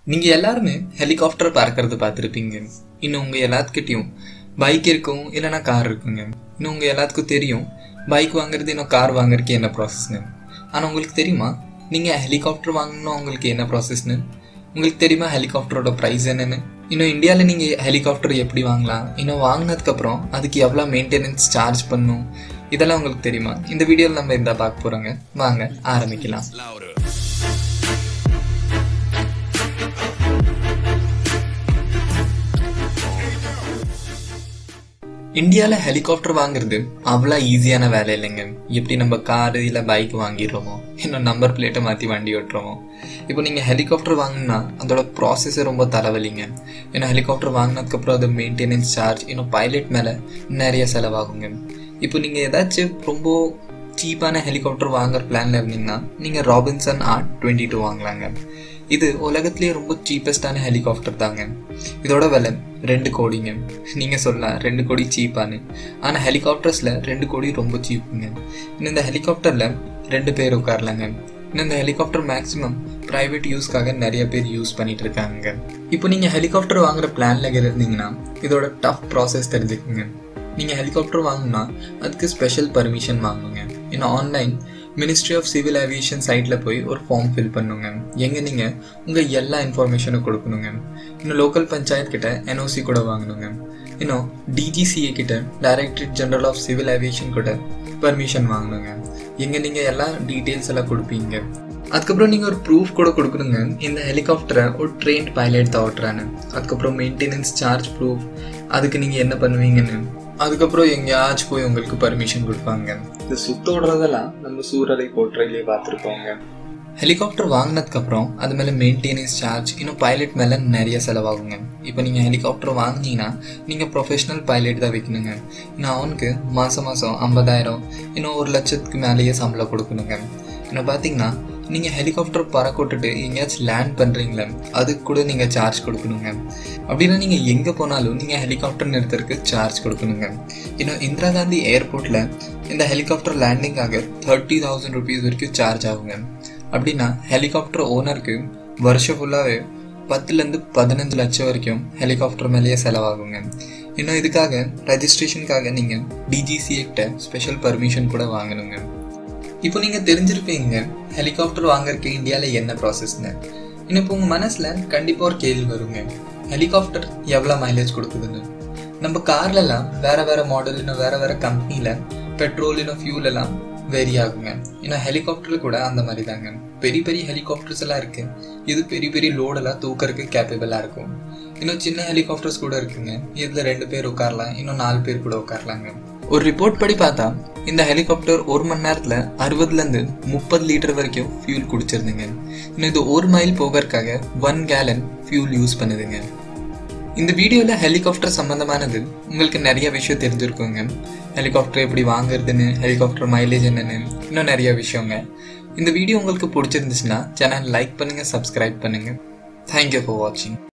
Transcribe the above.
நீங்கள் எல்லாருமே ஹெலிகாப்டர் பறக்கிறது பார்த்துருப்பீங்க இன்னும் உங்கள் எல்லாத்துக்கிட்டையும் பைக் இருக்கும் இல்லைன்னா கார் இருக்குங்க இன்னும் உங்கள் எல்லாத்துக்கும் தெரியும் பைக் வாங்குறது இன்னும் கார் வாங்குறதுக்கு என்ன ப்ராசஸ்னு ஆனால் உங்களுக்கு தெரியுமா நீங்கள் ஹெலிகாப்டர் வாங்கணும் உங்களுக்கு என்ன ப்ராசஸ்னு உங்களுக்கு தெரியுமா ஹெலிகாப்டரோட ப்ரைஸ் என்னன்னு இன்னும் இந்தியாவில் நீங்கள் ஹெலிகாப்டர் எப்படி வாங்கலாம் இன்னும் வாங்கினதுக்கப்புறம் அதுக்கு எவ்வளோ மெயின்டெனன்ஸ் சார்ஜ் பண்ணும் இதெல்லாம் உங்களுக்கு தெரியுமா இந்த வீடியோவில் நம்ம இருந்தால் பார்க்க போகிறோங்க வாங்க ஆரம்பிக்கலாம் இந்தியாவில் ஹெலிகாப்டர் வாங்குறது அவ்வளோ ஈஸியான வேலை இல்லைங்க எப்படி நம்ம காரு இல்லை பைக் வாங்கிடுறோமோ இன்னும் நம்பர் பிளேட்டை மாற்றி வண்டி ஓட்டுறோமோ இப்போ நீங்கள் ஹெலிகாப்டர் வாங்கினா அதோட ப்ராசஸே ரொம்ப தலைவலிங்க ஏன்னா ஹெலிகாப்டர் வாங்கினதுக்கப்புறம் அது மெயின்டெனன்ஸ் சார்ஜ் இன்னும் பைலட் மேலே நிறைய செலவாகுங்க இப்போ நீங்கள் ஏதாச்சும் ரொம்ப சீப்பான ஹெலிகாப்டர் வாங்குற பிளானில் இருந்தீங்கன்னா நீங்கள் ராபின்சன் ஆர்ட் டுவெண்ட்டி டூ வாங்கலாங்க இது உலகத்திலேயே ரொம்ப சீப்பஸ்டான ஹெலிகாப்டர் தாங்க இதோட விலை ரெண்டு கோடிங்க நீங்கள் சொல்லலாம் ரெண்டு கோடி சீப்பானு ஆனால் ஹெலிகாப்டர்ஸில் ரெண்டு கோடி ரொம்ப சீப்புங்க இன்னும் இந்த ஹெலிகாப்டரில் ரெண்டு பேர் உட்காரலாங்க இன்னும் இந்த ஹெலிகாப்டர் மேக்ஸிமம் ப்ரைவேட் யூஸ்க்காக நிறைய பேர் யூஸ் பண்ணிட்டு இருக்காங்க இப்போ நீங்கள் ஹெலிகாப்டர் வாங்குற பிளானில் இருந்தீங்கன்னா இதோட டஃப் ப்ராசஸ் தெரிஞ்சுக்குங்க நீங்கள் ஹெலிகாப்டர் வாங்கினா அதுக்கு ஸ்பெஷல் பர்மிஷன் வாங்குங்க இன்னும் online ministry of civil aviation சைட்டில் போய் ஒரு ஃபார்ம் ஃபில் பண்ணுங்க எங்கே நீங்கள் உங்கள் எல்லா இன்ஃபர்மேஷனும் கொடுக்கணுங்க இன்னும் லோக்கல் பஞ்சாயத்து கிட்ட என்ஓசி கூட வாங்கணுங்க இன்னும் டிஜிசிஏ கிட்ட directorate general of civil aviation கூட பர்மிஷன் வாங்கணுங்க எங்கே நீங்கள் எல்லா டீட்டெயில்ஸ் எல்லாம் கொடுப்பீங்க அதுக்கப்புறம் நீங்கள் ஒரு ப்ரூஃப் கூட கொடுக்கணுங்க இந்த ஹெலிகாப்டரை ஒரு ட்ரெயின்ட் பைலட் தான் ஓட்டுறான்னு அதுக்கப்புறம் மெயின்டெனன்ஸ் சார்ஜ் ப்ரூஃப் அதுக்கு நீங்கள் என்ன பண்ணுவீங்கன்னு அதுக்கப்புறம் எங்கேயாச்சும் போய் உங்களுக்கு பர்மிஷன் கொடுப்பாங்க இந்த சுத்த விடுறதெல்லாம் நம்ம சூரரை போட்டுறையிலே பார்த்துருப்போங்க ஹெலிகாப்டர் வாங்கினதுக்கப்புறம் அது மேலே மெயின்டெனன்ஸ் சார்ஜ் இன்னும் பைலட் மேலே நிறைய செலவாகுங்க இப்போ நீங்கள் ஹெலிகாப்டர் வாங்கினீங்கன்னா நீங்கள் ப்ரொஃபஷனல் பைலட் தான் வைக்கணுங்க இன்னும் அவனுக்கு மாதம் மாதம் ஐம்பதாயிரம் இன்னும் ஒரு லட்சத்துக்கு மேலேயே சம்பளம் கொடுக்கணுங்க இன்னும் பார்த்தீங்கன்னா நீங்கள் ஹெலிகாப்டர் பறக்கொட்டுட்டு எங்கேயாச்சும் லேண்ட் பண்ணுறீங்களே அதுக்கு கூட நீங்கள் சார்ஜ் கொடுக்கணுங்க அப்படின்னா நீங்கள் எங்கே போனாலும் நீங்கள் ஹெலிகாப்டர் நிறுத்துறதுக்கு சார்ஜ் கொடுக்கணுங்க இன்னும் இந்திரா காந்தி ஏர்போர்ட்டில் இந்த ஹெலிகாப்டர் லேண்டிங்காக தேர்ட்டி தௌசண்ட் ருபீஸ் வரைக்கும் சார்ஜ் ஆகுங்க அப்படின்னா ஹெலிகாப்டர் ஓனருக்கு வருஷம் ஃபுல்லாகவே பத்துலேருந்து பதினஞ்சு லட்சம் வரைக்கும் ஹெலிகாப்டர் மேலேயே செலவாகுங்க இன்னும் இதுக்காக ரெஜிஸ்ட்ரேஷனுக்காக நீங்கள் டிஜிசிஏக்கிட்ட ஸ்பெஷல் பர்மிஷன் கூட வாங்கணுங்க இப்போ நீங்கள் தெரிஞ்சிருப்பீங்க ஹெலிகாப்டர் வாங்குறதுக்கு இந்தியாவில் என்ன ப்ராசஸ்னு இன்னும் இப்போ உங்கள் மனசில் கண்டிப்பாக ஒரு கேள்வி வருங்க ஹெலிகாப்டர் எவ்வளோ மைலேஜ் கொடுக்குதுன்னு நம்ம கார்லலாம் வேற வேற மாடல் இன்னும் வேற வேற கம்பெனியில் பெட்ரோல் இன்னும் ஃபியூல் எல்லாம் வேரி ஆகுங்க இன்னும் ஹெலிகாப்டரில் கூட அந்த மாதிரி தாங்க பெரிய பெரிய ஹெலிகாப்டர்ஸ் எல்லாம் இருக்கு இது பெரிய பெரிய லோடெல்லாம் தூக்கறதுக்கு கேப்பபிளாக இருக்கும் இன்னும் சின்ன ஹெலிகாப்டர்ஸ் கூட இருக்குங்க இதில் ரெண்டு பேர் உட்காரலாம் இன்னும் நாலு பேர் கூட உட்காரலாங்க ஒரு ரிப்போர்ட் படி பார்த்தா இந்த ஹெலிகாப்டர் ஒரு மணி நேரத்தில் அறுபதுலேருந்து முப்பது லிட்டர் வரைக்கும் ஃபியூல் குடிச்சிருந்துங்க இன்னும் இது ஒரு மைல் போகிறதுக்காக ஒன் கேலன் ஃபியூல் யூஸ் பண்ணுதுங்க இந்த வீடியோவில் ஹெலிகாப்டர் சம்மந்தமானது உங்களுக்கு நிறைய விஷயம் தெரிஞ்சிருக்குங்க ஹெலிகாப்டர் எப்படி வாங்குறதுன்னு ஹெலிகாப்டர் மைலேஜ் என்னன்னு இன்னும் நிறைய விஷயங்க இந்த வீடியோ உங்களுக்கு பிடிச்சிருந்துச்சுன்னா சேனல் லைக் பண்ணுங்கள் சப்ஸ்கிரைப் பண்ணுங்கள் தேங்க்யூ ஃபார் வாட்சிங்